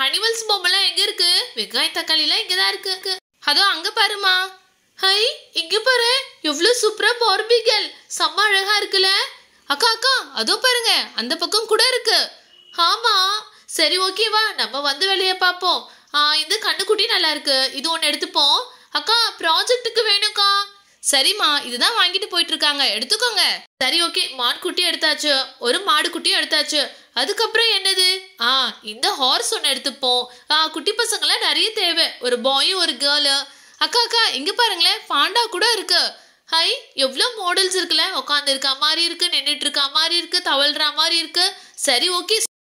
Animals பொம்மைலாம் எங்க இருக்கு வெங்காய தக்காளிலாம் இங்கதான் இருக்கு இருக்கு. அதோ அங்க பாருமா ஹை இங்க பாரு எவ்வளவு சூப்பரா பார்பிகல் செம்ம அழகா இருக்குல்ல அக்கா அக்கா அதோ பாருங்க அந்த பக்கம் கூட இருக்கு ஆமா சரி ஓகேவா நம்ம வந்து வேலையை பார்ப்போம் ஆ இந்த கண்ணுக்குட்டி நல்லா இருக்கு இது ஒன்று எடுத்துப்போம் அக்கா ப்ராஜெக்ட்டுக்கு வேணும்க்கா சரிம்மா இதுதான் வாங்கிட்டு போயிட்டு இருக்காங்க எடுத்துக்கோங்க சரி ஓகே மான் குட்டி எடுத்தாச்சு ஒரு மாடு குட்டியும் எடுத்தாச்சு அதுக்கப்புறம் என்னது ஆ இந்த ஹார்ஸ் ஒன்று எடுத்துப்போம் ஆ குட்டி பசங்களாம் நிறைய தேவை ஒரு பாயும் ஒரு கேர்ளு அக்கா அக்கா இங்க பாருங்களேன் பாண்டா கூட இருக்கு ஹை எவ்வளோ மாடல்ஸ் இருக்குல்ல உட்காந்து இருக்க மாதிரி இருக்கு நின்றுட்டு இருக்க மாதிரி இருக்கு தவழ்ற மாதிரி இருக்கு சரி ஓகே